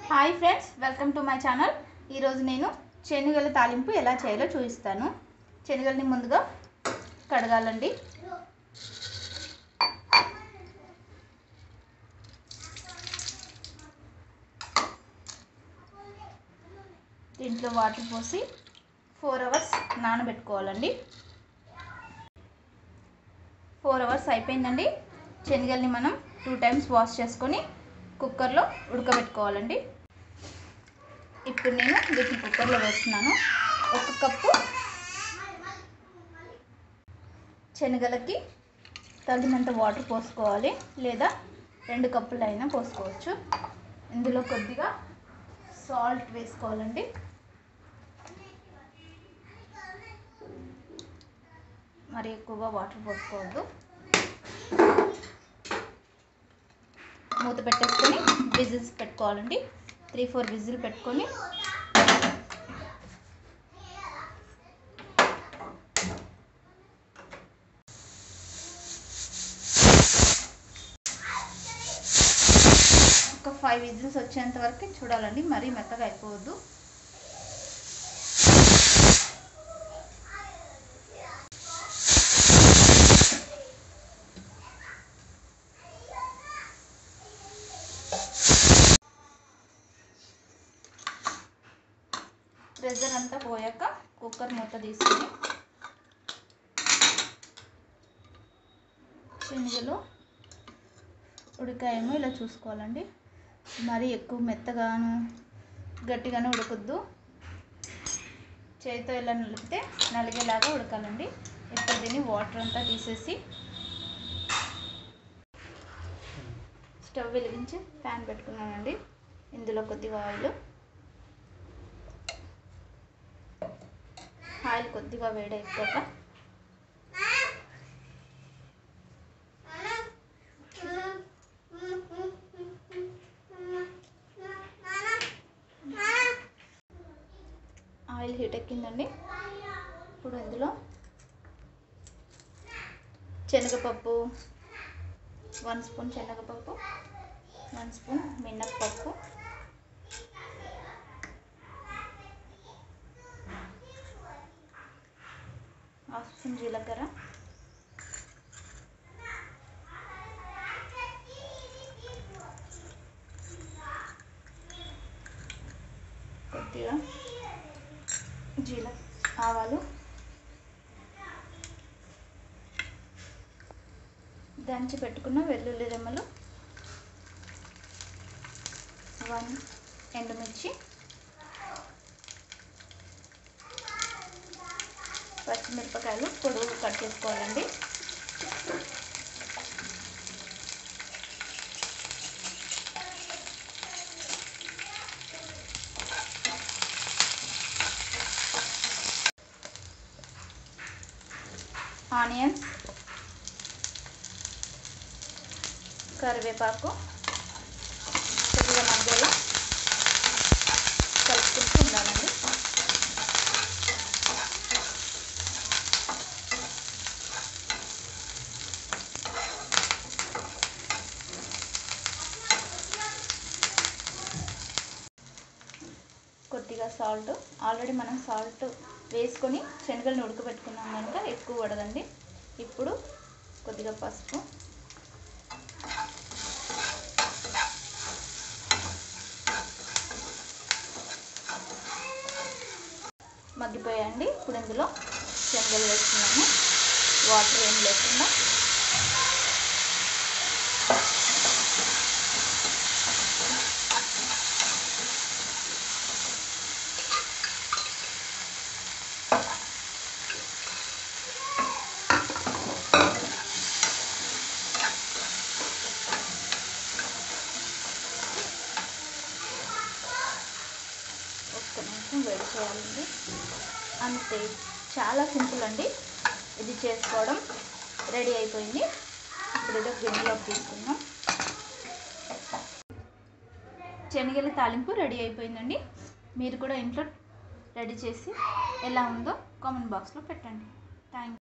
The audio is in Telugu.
hi friends welcome to my channel ఈరోజు నేను శనగల తాలింపు ఎలా చేయాలో చూపిస్తాను శనగల్ని ముందుగా కడగాలండి దీంట్లో వాటర్ పోసి ఫోర్ అవర్స్ నానబెట్టుకోవాలండి ఫోర్ అవర్స్ అయిపోయిందండి శనగల్ని మనం టూ టైమ్స్ వాష్ చేసుకొని కుక్కర్లో ఉడకబెట్టుకోవాలండి ఇప్పుడు నేను వీటిని కుక్కర్లో వేస్తున్నాను ఒక కప్పు శనగలకి తగినంత వాటర్ పోసుకోవాలి లేదా రెండు కప్పులు అయినా పోసుకోవచ్చు ఇందులో కొద్దిగా సాల్ట్ వేసుకోవాలండి మరి ఎక్కువగా వాటర్ పోసుకోవద్దు మూత పెట్టేసుకొని విజిల్స్ పెట్టుకోవాలండి త్రీ ఫోర్ విజిల్ పెట్టుకొని ఒక ఫైవ్ విజిల్స్ వచ్చేంత వరకు చూడాలండి మరీ మెత్తగా అయిపోవద్దు ప్రెజర్ అంతా పోయాక కుక్కర్ మూత తీసుకొని శనగలు ఉడికాయేమో ఇలా చూసుకోవాలండి మరీ ఎక్కువ మెత్తగాను గట్టిగాను ఉడకొద్దు చేతితో ఇలా నలిపితే నలిగేలాగా ఉడకాలండి ఇప్పుడు దీన్ని వాటర్ అంతా తీసేసి స్టవ్ వెలిగించి ప్యాన్ పెట్టుకున్నానండి ఇందులో కొద్దిగా ఆయిల్ ఆయిల్ కొద్దిగా వేడైపోక ఆయిల్ హీట్ ఎక్కిందండి ఇప్పుడు ఇందులో శనగపప్పు వన్ స్పూన్ శనగపప్పు వన్ స్పూన్ మినప్పప్పు హాఫ్ స్పూన్ జీలకర్ర కొద్దిగా జీల ఆవాలు దంచి పెట్టుకున్న వెల్లుల్లి రెమ్మలు వన్ ఎండుమిర్చి పచ్చిమిరపకాయలు పొడుగు కట్ చేసుకోవాలండి ఆనియన్స్ కరివేపాకు కొద్దిగా మధ్యలో కలుపుకుంటూ ఉండాలండి కొద్దిగా సాల్ట్ ఆల్రెడీ మనం సాల్ట్ వేసుకొని శనగలను ఉడకబెట్టుకున్నాం కనుక ఎక్కువ పడదండి ఇప్పుడు కొద్దిగా పసుపు మగ్గిపోయాయండి ఇప్పుడు ఇందులో శనగలు వేస్తున్నాము వాటర్ ఏం లేకుండా ఒక్క నిమిషం వేడి చేయాలండి అంతే చాలా సింపుల్ అండి ఇది చేసుకోవడం రెడీ అయిపోయింది ఇప్పుడు ఏదో గిన్నెలోకి తీసుకుందాం శనగల తాలింపు రెడీ అయిపోయిందండి మీరు కూడా ఇంట్లో రెడీ చేసి ఎలా ఉందో కామెంట్ బాక్స్లో పెట్టండి థ్యాంక్